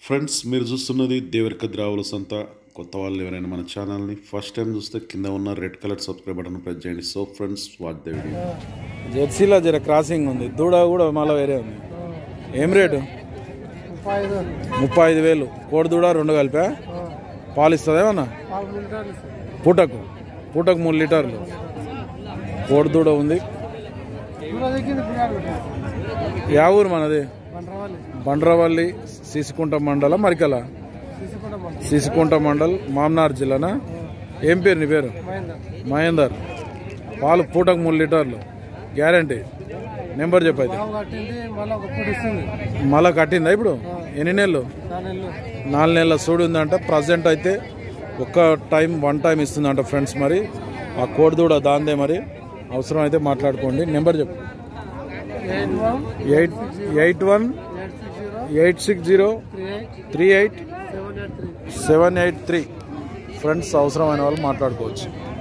Friends మీరు చూస్తున్నది దేవరిక ద్రావుల సంత కొత్త వాళ్ళు ఎవరైనా మన ఛానల్ని ఫస్ట్ టైం చూస్తే కింద ఉన్న red colour subscribe button press చేయండి so friends watch the video జెర్సీలో జర క్రాసింగ్ ఉంది దూడ కూడా మళ్ళీ వేరే ఉంది ఏం రేటు ముప్పై ఐదు ముప్పై ఐదు వేలు కోడి దూడ రెండు కలిపా పాలు ఇస్తుంది ఏమన్నా పాలు లీటర్లు ఇస్తాయి. పూటకు పూటకు మూడు లీటర్లు కోడి దూడ ఉంది దూరం దిగింది పిల్లాడు పెట్టాడు. యా ఊరు మనది బండ్రవాలి బండ్రవల్లి సీసుకుంట మండలం మరికల తీసుకుంటాం మనం సీసుకుంట మండల్ మామ్నార్ జిల్లానా ఏం పేరు నీ పేరు మహేందర్ మహేందర్ పాలు పూటకు మూడు లీటర్లు గ్యారంటీ నెంబర్ చెప్పైతే పావు కట్టింది మళ్ళీ ఒక పూట ఇస్తుంది మళ్ళా కట్టిందా ఇప్పుడు ఎన్ని నెలలు దాని ఇల్లు నాలుగు నెలల సూడి ఉందంట ప్రజెంట్ అయితే ఒక్క టైం వన్ టైం ఇస్తుందంట ఫ్రెండ్స్ మరి ఆ కోడి దూడ దాందే మరి అవసరం అయితే మాట్లాడుకోండి నెంబర్ చెప్పు eight one eight eight one eight six zero eight six zero three eight three eight seven eight three seven eight three friends అవసరమైన వాళ్ళు మాట్లాడుకోవచ్చు